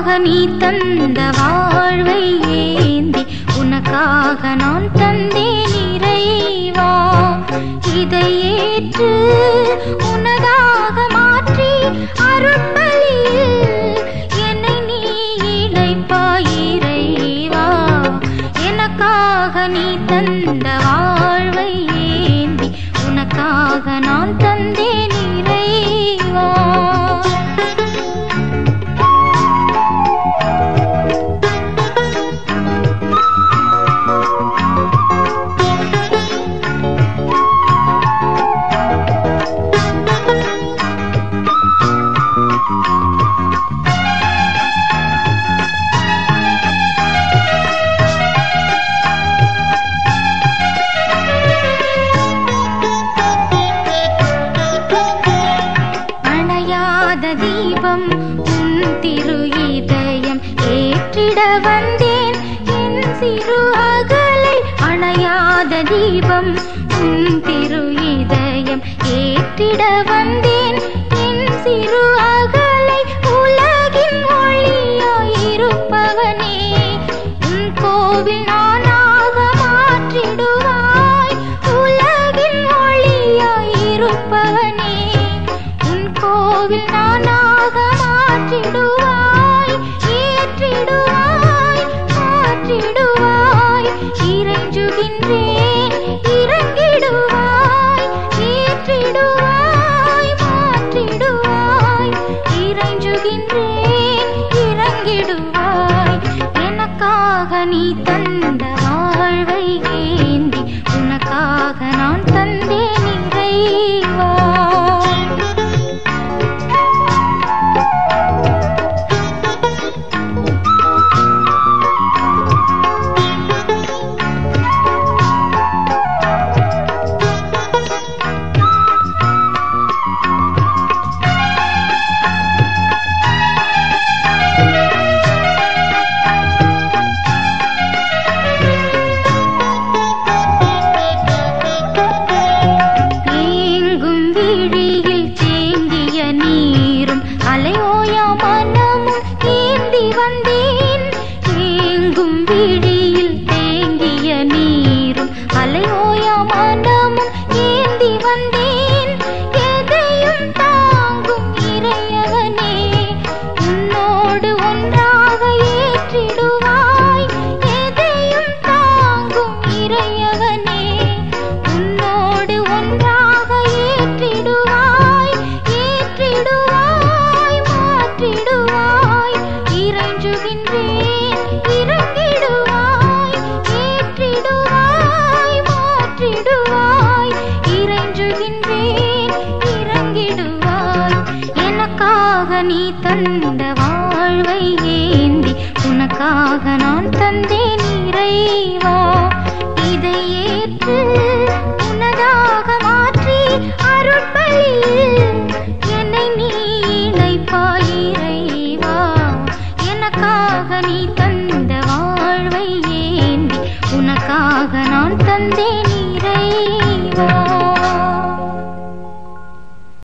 எனக்காக நீ தந்த வாழ்வை ஏந்தி உனக்காக நான் தந்தேன் இறைவா இதை ஏற்று உனதாக மாற்றி அருட்பலியில் என்னை நீ இணைப்பாய் இறைவா எனக்காக நீ தந்த வாழ்வை ஏந்தி உனக்காக நான் தந்தேன் இறைவா அணையாத தீபம் உன் திரு இதயம் ஏற்றிட வந்தேன் என் சிறு அகலை அணையாத தீபம் உன் திரு இதயம் ஏற்றிட வந்தேன் என் சிறு அகலை உலகின் ஒளியாயிருப்பவனே உன் கோவில் நானாக மாற்றிடுவாய் உலகின் ஒளியாயிருப்பவனே உன் கோவில் நானாக மாற்றிடுவாய் ஏற்றிடுவாய் மாற்றிடுவாய் இறைஞ்சுகின்றேன் இறங்கிடுவாய் ஏற்றிடுவாய் மாற்றிடுவாய் இறைஞ்சுகின்றேன் இறங்கிடுவாய் எனக்காக நீ தந்த வாழ்வை ஏந்தி உனக்காக நான் தந்தேன் இறைவா ஏங்கும் விழியில் தேங்கிய நீரும் அலையோயா மனமும் ஏந்தி வந்தேன் ஏங்கும் விழியில் தேங்கிய நீரும் அலையோயா மனமும் ஏந்தி வந்தேன் எதையும் தாங்கும் இறையவனே உன்னோடு ஒன்றாக ஏற்றிடுவாய் எதையும் தாங்கும் இறையவனே உன்னோடு ஒன்றாக ஏற்றிடுவாய் ஏற்றிடுவாய் மாற்றிடுவாய் இறைஞ்சுகின்றேன் இறங்கிடுவாய் ஏற்றிடுவாய் மாற்றிடுவாய் இறைஞ்சுகின்றேன் இறங்கிடுவாய் எனக்காக நீ தந்த வாழ்வை ஏந்தி உனக்காக நான் தந்தேன் இறைவா இதை ஏற்று உனதாக மாற்றி அருட்பலியில் என்னை நீ இணைப்பாய் இறைவா எனக்காக நீ தந்த வாழ்வை ஏந்தி உனக்காக நான் தந்தேன் இறைவா